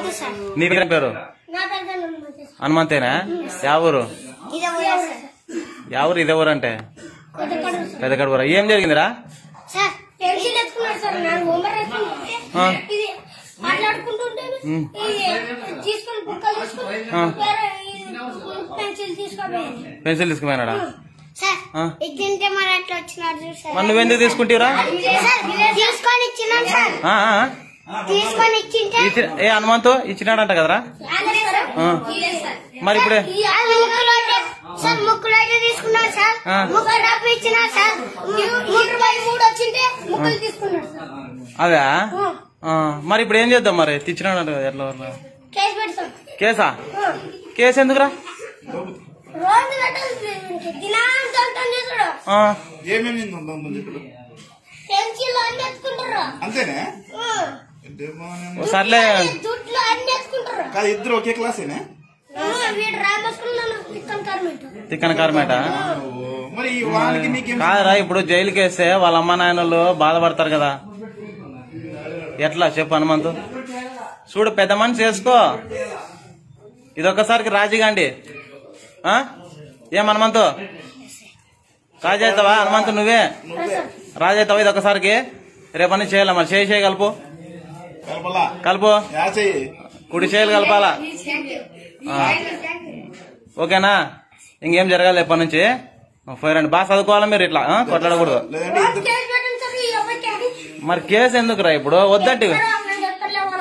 Hanumanthu sir నీ పేరు పేరు నా పెద్ద హనుమంతు సార్ హనుమంతేనా యా ఊరు ఇదే ఊరే సార్ యా ఊరు ఇదే ఊరు అంటే కొత్త కడుపు సార్ పెద్ద కడుపురా ఏం జరిగిందిరా సార్ పెన్సిల్ ఎత్తుకున్నాడు సార్ నేను హోంవర్క్ ఎత్తుకుంటే ఆ. ఇది మాట్లాడుకుంటుంటే ఉమ్. ఇది తీసుకొని బుక్కలు తీసుకొని ఆ. వేరే ఇది పెన్సిల్ తీసుకోపోయింది పెన్సిల్ తీసుకుపోయినాడా సార్ ఆ. ఇది తింటే మరి అట్లా వచ్చినాడు చూడు సార్ మరి నువ్వెందుకు తీసుకుంటావురా సార్ తీసుకొని ఇచ్చినాను సార్ ఆ, ఆ, తీసుకొని ఇచ్చింటే ఇచ్చి ఏ హనుమంతు ఇచ్చినాడంట కదరా ఆ. మరి ఇప్పుడే అది ముక్కులోటే సార్ ముక్కులోటే తీసుకున్నాడు సార్ ఆ. ముక్కు డబ్బు ఇచ్చినాడు సార్ ఇరవై మూడు వచ్చింటే ముక్కులు తీసుకున్నాడు సార్ అదే ఆ. ఆ, మరి ఇప్పుడు ఏం చేద్దాం మరి తెచ్చినాడంట కదా ఎట్లా వల్ల కేసు పెడతాం కేసా ఆ. కేసు ఎందుకురా రోజు కట్టాలి దినాన్ని తొలటం చేసుడు ఆ, ఏమేమి ఉందో ముందు ఇప్పుడు పెన్సిల్ అన్ని ఎత్తుకుంటారు అంతేనే ఆ. అంటే బాగానే ఓ ఉంది. సర్లే దుడ్లు అన్ని ఎత్తుకుంటారు కాదు ఇద్దరు ఒకే క్లాసేనే ఆ, వీడు రామస్కున్నాను ఇక్కన కార్మెంట్ తిక్కన కార్మేట ఓ, మరి ఈ వానికి నీకేం కాదురా ఇప్పుడు జైలుకి వేస్తే వాళ్ళ అమ్మ నాయనలు బాధపడతారు కదా ఎట్లా చెప్పు హనుమంతు చూడు పెద్ద మనిషి చేసుకో ఇదొక్కసారికి రాజీగాండి ఆ? ఏం హనుమంతు రాజీ అవుతావా హనుమంతు నువ్వే రాజీ అవుతావా ఇదొక్కసారికి రేపని నుంచి చేయాలి మరి చేయి చేయి కలుపు కలపలా కలుపు యా చెయ్యి కుడి చేయాలి కలపాలా ఆ. ఓకేనా ఇంకేం జరగాలి ఎప్పటి నుంచి పోయిరండి బాగా చదువుకోవాలా మీరు ఇట్లా ఆ? కొట్లాడకూడదు లేదంటే ఇద్దరు కేసు పెట్టండి సార్ ఈ అబ్బాయికి మరి కేసు ఎందుకురా ఇప్పుడు వద్దంటే నేను చెప్తాలే వాళ్ళ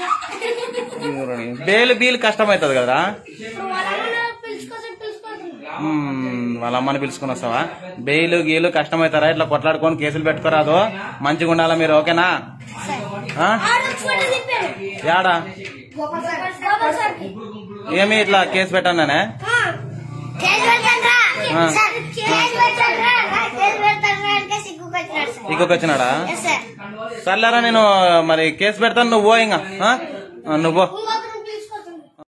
అమ్మకి. బేలు బీలు కష్టమవుతుంది కదరా ఇప్పుడు వాళ్ళ అమ్మని పిలుచుకోసం పిలుచుకోవాలి మ్మ్, వాళ్ళ అమ్మని పిలుచుకుని వస్తావా బెయిలు గీలు కష్టమవుతారా ఇట్లా కొట్లాడుకొని కేసులు పెట్టుకోరాదు మంచిగా ఉండాలా మీరు ఓకేనా ఆ? ఆరు ఫోటో తిప్పాను యాడా బాబా సార్కి ఏమి ఇట్లా కేసు పెట్టానే కేసు పెడతాను ఆ. సార్ కేసు పెడతాను కేసు పెడతాను అంటే సిగ్గుకు వచ్చినాడు సార్ ఇంకొక వచ్చినాడా ఎస్ సార్ సర్లేరా నేను మరి కేసు పెడతాను నువ్వు పో ఇంకా ఆ? ఆ, నువ్వు పో. ఇంకొక